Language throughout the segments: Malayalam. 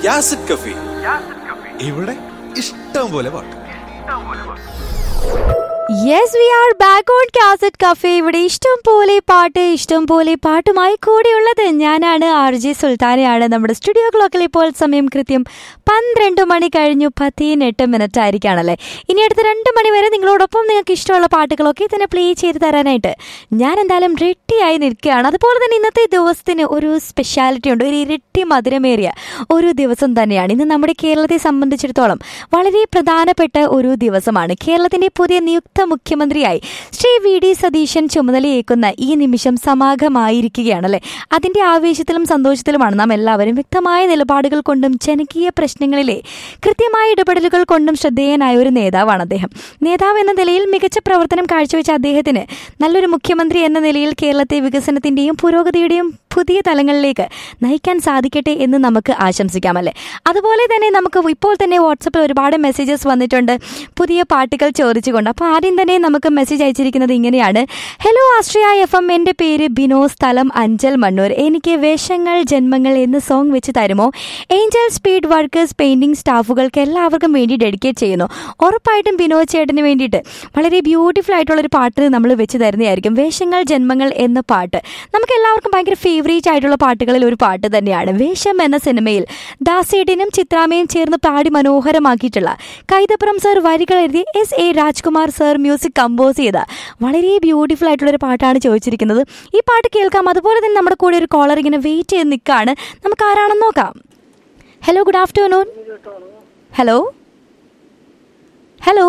യാസിഡ് കഫി ഇവിടെ ഇഷ്ടം പോലെ പാട്ട് yes we are back on cassette cafe ഇവിടെ ഇഷ്ടം പോലെ പാട്ട് ഇഷ്ടം പോലെ പാട്ടുമായി കൂടിയുള്ളത് ഞാനാണ് ആർ ജെ സുൽത്താനയാണ് നമ്മുടെ സ്റ്റുഡിയോ ക്ലോക്കിൽ ഇപ്പോൾ സമയം കൃത്യം പന്ത്രണ്ട് മണി കഴിഞ്ഞു പതിനെട്ട് മിനിറ്റ് ആയിരിക്കുകയാണല്ലേ ഇനി അടുത്ത രണ്ട് മണി വരെ നിങ്ങളോടൊപ്പം നിങ്ങൾക്ക് ഇഷ്ടമുള്ള പാട്ടുകളൊക്കെ തന്നെ പ്ലേ ചെയ്ത് തരാനായിട്ട് ഞാൻ എന്തായാലും റെഡിയായി നിൽക്കുകയാണ് അതുപോലെ തന്നെ ഇന്നത്തെ ദിവസത്തിന് ഒരു സ്പെഷ്യാലിറ്റി ഉണ്ട് ഒരു ഇരട്ടി മധുരമേറിയ ഒരു ദിവസം തന്നെയാണ് ഇന്ന് നമ്മുടെ കേരളത്തെ സംബന്ധിച്ചിടത്തോളം വളരെ പ്രധാനപ്പെട്ട ഒരു ദിവസമാണ് കേരളത്തിന്റെ പുതിയ നിയുക്ത മുഖ്യമന്ത്രിയായി ശ്രീ വി ഡി സതീശൻ ചുമതലയേക്കുന്ന ഈ നിമിഷം സമാഗമായിരിക്കുകയാണല്ലേ അതിന്റെ ആവേശത്തിലും സന്തോഷത്തിലുമാണ് നാം എല്ലാവരും വ്യക്തമായ നിലപാടുകൾ കൊണ്ടും ജനകീയ പ്രശ്നങ്ങളിലെ കൃത്യമായ ഇടപെടലുകൾ കൊണ്ടും ശ്രദ്ധേയനായ ഒരു നേതാവാണ് അദ്ദേഹം നേതാവ് എന്ന നിലയിൽ മികച്ച പ്രവർത്തനം കാഴ്ചവെച്ച അദ്ദേഹത്തിന് നല്ലൊരു മുഖ്യമന്ത്രി എന്ന നിലയിൽ കേരളത്തെ വികസനത്തിന്റെയും പുരോഗതിയുടെയും പുതിയ തലങ്ങളിലേക്ക് നയിക്കാൻ സാധിക്കട്ടെ എന്ന് നമുക്ക് ആശംസിക്കാമല്ലേ അതുപോലെ തന്നെ നമുക്ക് ഇപ്പോൾ തന്നെ വാട്സപ്പിൽ ഒരുപാട് മെസ്സേജസ് വന്നിട്ടുണ്ട് പുതിയ പാട്ടുകൾ ചോദിച്ചുകൊണ്ട് അപ്പോൾ ആദ്യം തന്നെ നമുക്ക് മെസ്സേജ് അയച്ചിരിക്കുന്നത് ഇങ്ങനെയാണ് ഹലോ ആശ്രയ എഫ് എം എൻ്റെ പേര് ബിനോ സ്ഥലം അഞ്ചൽ മണ്ണൂർ എനിക്ക് വേഷങ്ങൾ ജന്മങ്ങൾ എന്ന സോങ് വെച്ച് തരുമോ ഏഞ്ചൽ സ്പീഡ് വർക്കേഴ്സ് പെയിന്റിംഗ് സ്റ്റാഫുകൾക്ക് എല്ലാവർക്കും വേണ്ടി ഡെഡിക്കേറ്റ് ചെയ്യുന്നു ഉറപ്പായിട്ടും ബിനോ ചേട്ടന് വേണ്ടിയിട്ട് വളരെ ബ്യൂട്ടിഫുൾ ആയിട്ടുള്ള ഒരു പാട്ട് നമ്മൾ വെച്ച് തരുന്നതായിരിക്കും വേഷങ്ങൾ ജന്മങ്ങൾ എന്ന പാട്ട് നമുക്ക് എല്ലാവർക്കും ഭയങ്കര ഫേവറേറ്റ് ആയിട്ടുള്ള പാട്ടുകളിൽ ഒരു പാട്ട് തന്നെയാണ് വേഷം എന്ന സിനിമയിൽ ദാസേട്ടിനും ചിത്രാമയും ചേർന്ന് പാടി മനോഹരമാക്കിയിട്ടുള്ള കൈതപ്പുറം സർ വരികൾ എഴുതി S A Rajkumar sir music compose ചെയ്ത വളരെ ബ്യൂട്ടിഫുൾ ആയിട്ടുള്ള ഒരു പാട്ടാണ് ചോദിച്ചിരിക്കുന്നത് ഈ പാട്ട് കേൾക്കാം അതുപോലെ തന്നെ നമ്മുടെ കൂടെ ഒരു കോളർ ഇങ്ങനെ വെയിറ്റ് ചെയ്ത് നിൽക്കുകയാണ് നമുക്ക് ആരാണെന്ന് നോക്കാം hello good afternoon hello hello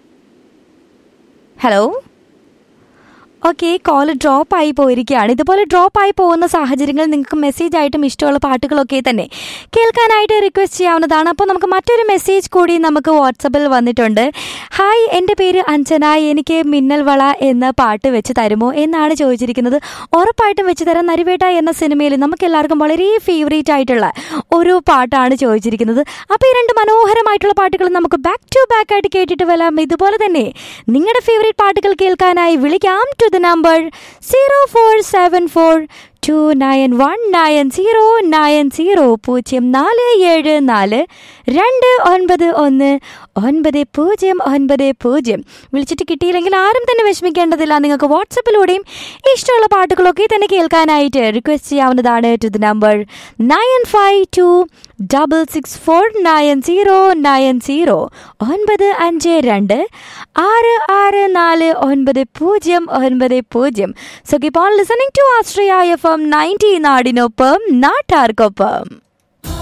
hello okay call drop ആയി പോയിരിക്കുകയാണ് ഇതുപോലെ ഡ്രോപ്പ് ആയി പോകുന്ന സാഹചര്യങ്ങളിൽ നിങ്ങൾക്ക് മെസ്സേജ് ആയിട്ടും ഇഷ്ടമുള്ള പാട്ടുകളൊക്കെ തന്നെ കേൾക്കാനായിട്ട് റിക്വസ്റ്റ് ചെയ്യാവുന്നതാണ് അപ്പോൾ നമുക്ക് മറ്റൊരു മെസ്സേജ് കൂടി നമുക്ക് വാട്സപ്പിൽ വന്നിട്ടുണ്ട് ഹായ് എൻ്റെ പേര് അഞ്ജന എനിക്ക് മിന്നൽ വള എന്ന പാട്ട് വെച്ച് തരുമോ എന്നാണ് ചോദിച്ചിരിക്കുന്നത് ഉറപ്പായിട്ടും വെച്ച് തരാൻ നരിവേട്ട എന്ന സിനിമയിൽ നമുക്ക് എല്ലാവർക്കും വളരെ ഫേവറേറ്റ് ആയിട്ടുള്ള ഒരു പാട്ടാണ് ചോദിച്ചിരിക്കുന്നത് അപ്പോൾ ഈ രണ്ട് മനോഹരമായിട്ടുള്ള പാട്ടുകൾ നമുക്ക് ബാക്ക് ടു ബാക്ക് ആയിട്ട് കേട്ടിട്ട് വരാം ഇതുപോലെ തന്നെ നിങ്ങളുടെ ഫേവറേറ്റ് പാട്ടുകൾ കേൾക്കാനായി വിളിക്കാം to the number zero four seven four two nine one nine zero nine zero പൂജ്യം നാല് ഏഴ് നാല് രണ്ട് ഒൻപത് ഒന്ന് ഒൻപത് പൂജ്യം ഒൻപത് പൂജ്യം വിളിച്ചിട്ട് കിട്ടിയില്ലെങ്കിൽ ആരും തന്നെ വിഷമിക്കേണ്ടതില്ല നിങ്ങൾക്ക് വാട്സപ്പിലൂടെയും ഇഷ്ടമുള്ള പാട്ടുകളൊക്കെ തന്നെ കേൾക്കാനായിട്ട് റിക്വസ്റ്റ് ചെയ്യാവുന്നതാണ് to the number nine five two double six four nine zero nine zero ഒൻപത് അഞ്ച് രണ്ട് ആറ് ആറ് നാല് ഒൻപത് പൂജ്യം ഒൻപത് പൂജ്യം so keep on listening to Astria F M ninety നാടിനൊപ്പം നാട്ടാർക്കൊപ്പം